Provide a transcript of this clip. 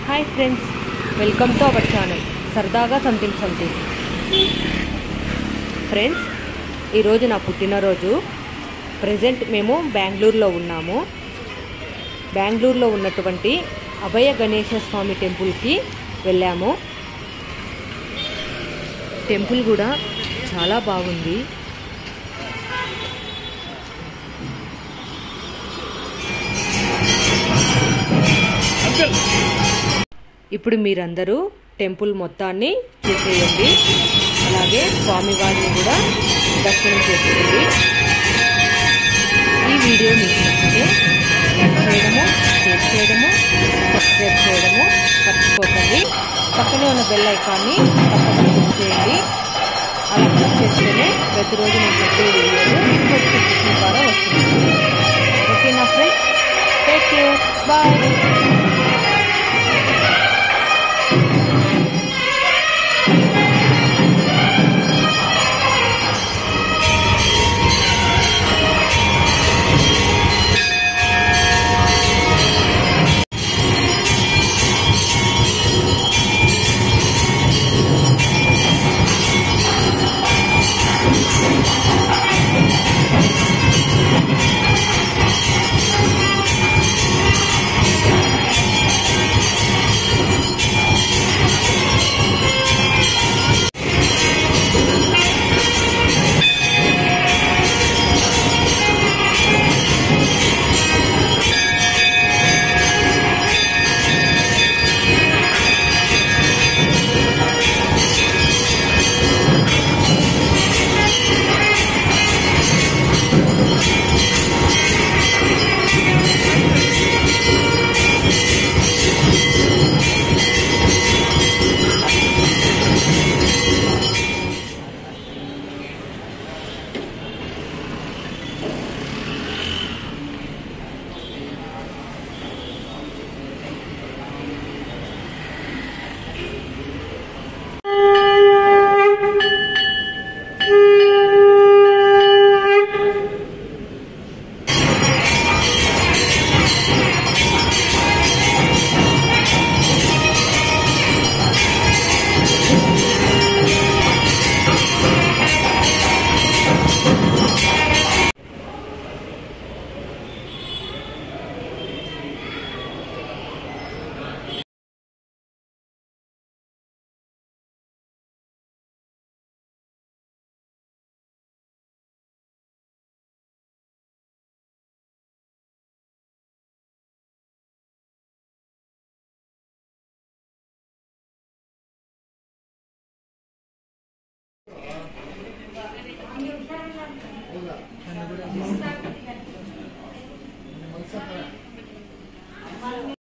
hi friends welcome to our channel సరదాగా something something friends ఈరోజు నా పుట్టినరోజు ప్రజెంట్ మేము బెంగళూరులో ఉన్నాము బెంగళూరులో ఉన్నటువంటి అభయ గణేశ స్వామి టెంపుల్కి వెళ్ళాము టెంపుల్ కూడా చాలా బాగుంది ఇప్పుడు మీరందరూ టెంపుల్ మొత్తాన్ని చూసేయండి అలాగే స్వామివారిని కూడా దర్శనం చేసుకోండి ఈ వీడియో మీకు నచ్చితే లైక్ చేయడము షేర్ చేయడము సబ్స్క్రైబ్ చేయడము మర్చిపోకండి పక్కనే ఉన్న బెల్ ఐకాన్ని తప్పకుండా క్లిక్ చేయండి అలా క్లిక్ చేస్తేనే ప్రతిరోజు నేను పెట్టే వీడియోలు నోటిఫికేషన్ ద్వారా వస్తుంది ఓకేనా ఫ్రెండ్స్ టేక్ కేర్ బాయ్